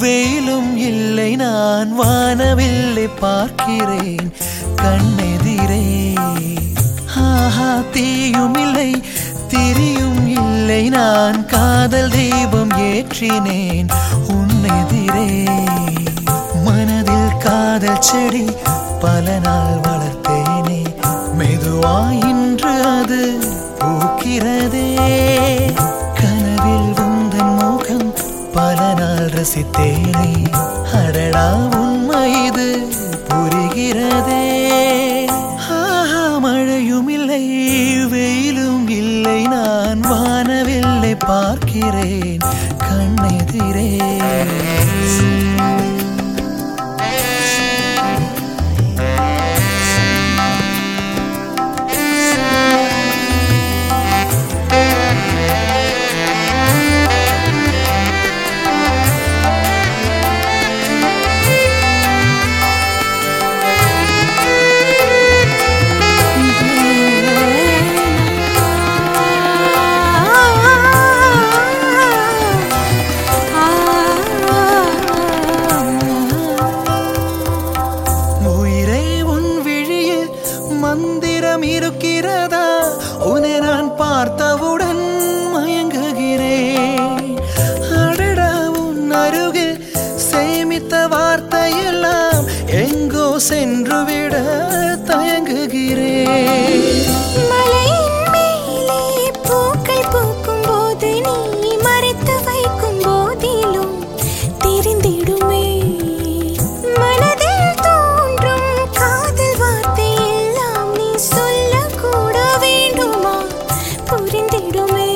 வெயிலும் இல்லை நான் வானவில்லை பார்க்கிறேன் கண்ணெதிரே ஆஹா தீயும் இல்லை திரியும் இல்லை நான் காதல் தெய்வம் ஏற்றினேன் உன்னெதிரே மனதில் காதல் செடி பல நாள் வளர்த்தேனே மெதுவாய் இன்று அது பூக்கிறதே கனவில் உந்தன் முகம் பல நாள் ரசித்தேனே அடடா உண்மை இது புரிகிறதே ஆஹா மழையும் இல்லை வெயிலும் இல்லை நான் வானவில்லை பார்க்கிறேன் கண்ணெதிரே உயிரே உன் விழியில் மந்திரம் இருக்கிறதா உன்னை நான் பார்த்தவுடன் மயங்குகிறேன் அடடா உன் அருகில் சேமித்த வார்த்தையெல்லாம் எங்கோ சென்று விட தயங்குகிறேன் மலையின் மேலே பூக்கள் பூக்கும் போது நீ மறைத்து வைக்கும் போதிலும் தெரிந்திடுமே மனதில் தோன்றும் காதல் வார்த்தை எல்லாம் நீ சொல்லக்கூட வேண்டுமா புரிந்திடுமே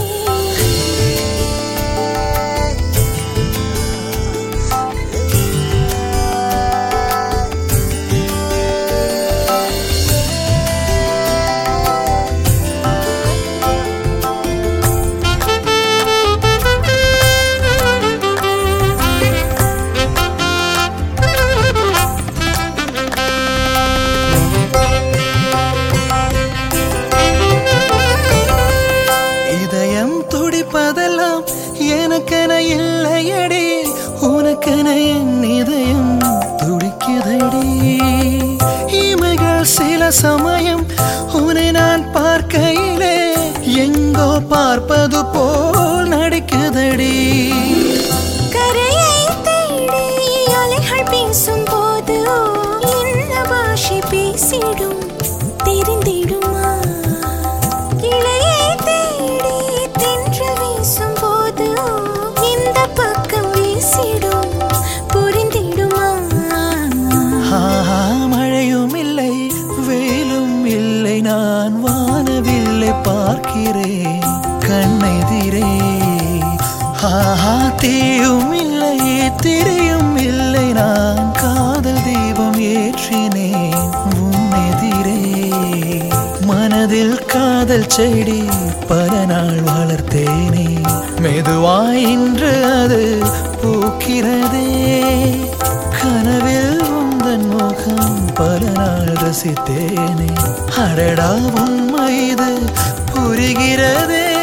இதயம் துடிப்பதெல்லாம் எனக்கென இல்லையடி உனக்கென என் இதயம் துடிக்குதடி இமைகள் சில சமயம் உன்னை நான் பார்க்கையிலே எங்கோ பார்ப்பது போல் நடிக்குதடி கரையை தேடி அலைகள் பேசும்போது என்ன பாஷை பேசிடும் தெரிந்திடுமா கிளையை தேடி தென்று வீசும்போது இந்த பக்கம் வீசிடும் புரிந்திடுமா ஆஹா மழையும் இல்லை வெயிலும் இல்லை நான் வானவில்லை பார்க்கிறேன் கண்ணெதிரே ஆஹா தீயும் இல்லை திரியும் இல்லை நான் காதல் தெய்வம் ஏற்றினேன் உன்னெதிரே மனதில் காதல் செடி பல நாள் வளர்த்தேனே மெதுவாய் இன்று அது பூக்கிறதே கனவில் உந்தன் முகம் பல நாள் ரசித்தேனே அடடா உண்மை இது புரிகிறதே